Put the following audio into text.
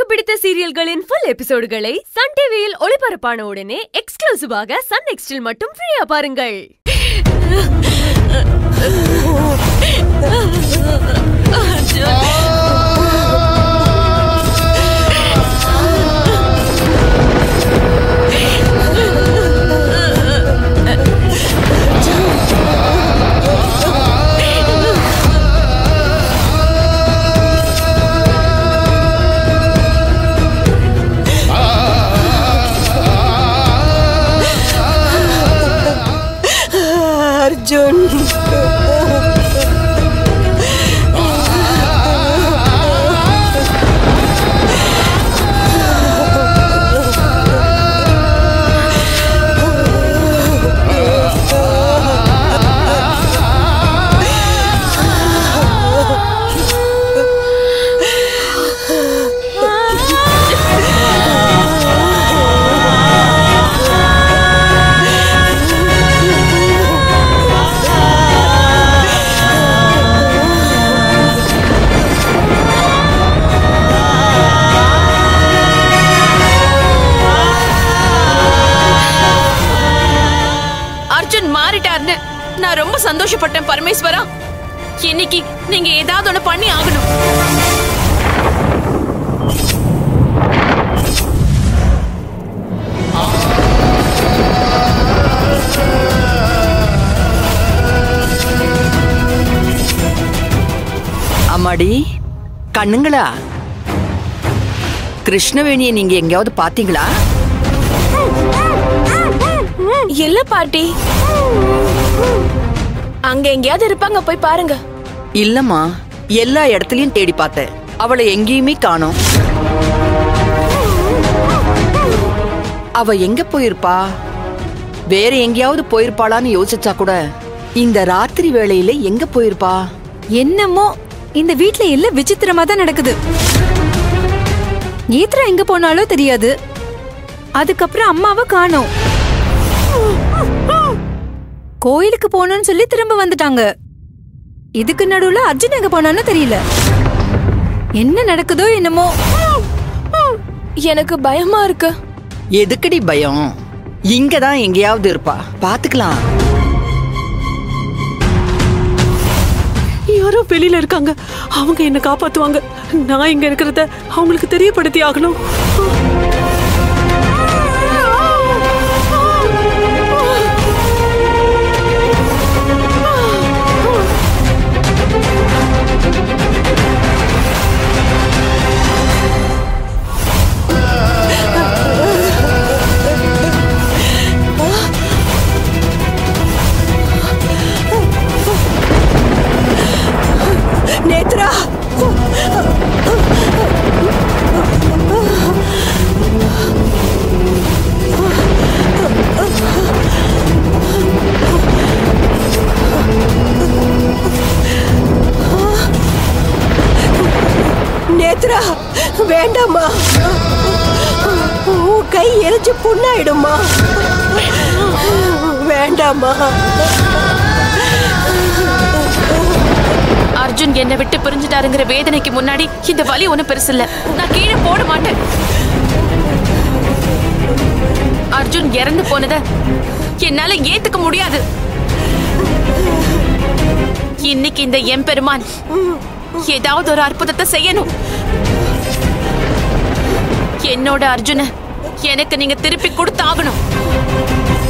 பிடித்த சீரியல்களின் full எபிசோடுகளை Sun டிவியில் ஒளிபரப்பான உடனே எக்ஸ்க்ளூசிவாக சன் நெக்ஸ்டில் மட்டும் ஃப்ரீயா பாருங்கள் அர்ஜுன் அர்ஜுன் மாறிட்டார்னு நான் ரொம்ப சந்தோஷப்பட்டேன் பரமேஸ்வரா இன்னைக்கு நீங்க ஏதாவது ஒண்ணு பண்ணி ஆகணும் அம்மாடி கண்ணுங்களா கிருஷ்ணவேணியை நீங்க எங்கேயாவது பாத்தீங்களா இல்ல பாட்டி அங்க எங்கேயாவது இருப்பாங்க போய் பாருங்க இல்லம்மா எல்லா இடத்துலயும் தேடி பார்த்தேன் அவளை எங்கேயுமே காணோம் அவ எங்க போயிருப்பா வேற எங்கேயாவது போயிருப்பாளான்னு யோசிச்சா கூட இந்த ராத்திரி வேளையில எங்க போயிருப்பா என்னமோ இந்த வீட்ல எல்லாம் விசித்திரமா தான் நடக்குது நேத்ரா எங்க போனாலோ தெரியாது அதுக்கப்புறம் அம்மாவை காணோம் கோயிலுக்கு போகணும்னு சொல்லி திரும்ப வந்துட்டாங்க இதுக்கு நடுவுல அர்ஜுன் எங்க போனான்னு தெரியல என்ன நடக்குதோ என்னமோ எனக்கு பயமா இருக்கு எதுக்குடி பயம் இங்கதான் எங்கேயாவது இருப்பா பாத்துக்கலாம் யாரோ வெளியில இருக்காங்க அவங்க என்ன காப்பாத்துவாங்க நான் இங்க இருக்கிறத அவங்களுக்கு தெரியப்படுத்தி ஆகணும் நேத்ரா நேத்ரா வேண்டாம்மா உன் கை எரிஞ்சு புண்ணாயிடுமா வேண்டாம்மா அர்ஜுன் என்னை விட்டு பிரிஞ்சுட்டாருங்கிற வேதனைக்கு முன்னாடி இந்த வலி ஒண்ணும் பெருசு இல்ல நான் கீழே போட மாட்டேன் அர்ஜுன் இறந்து போனத என்னால ஏத்துக்க முடியாது இன்னைக்கு இந்த எம்பெருமான் ஏதாவது ஒரு அற்புதத்தை செய்யணும் என்னோட அர்ஜுன எனக்கு நீங்க திருப்பி கொடுத்தாகணும்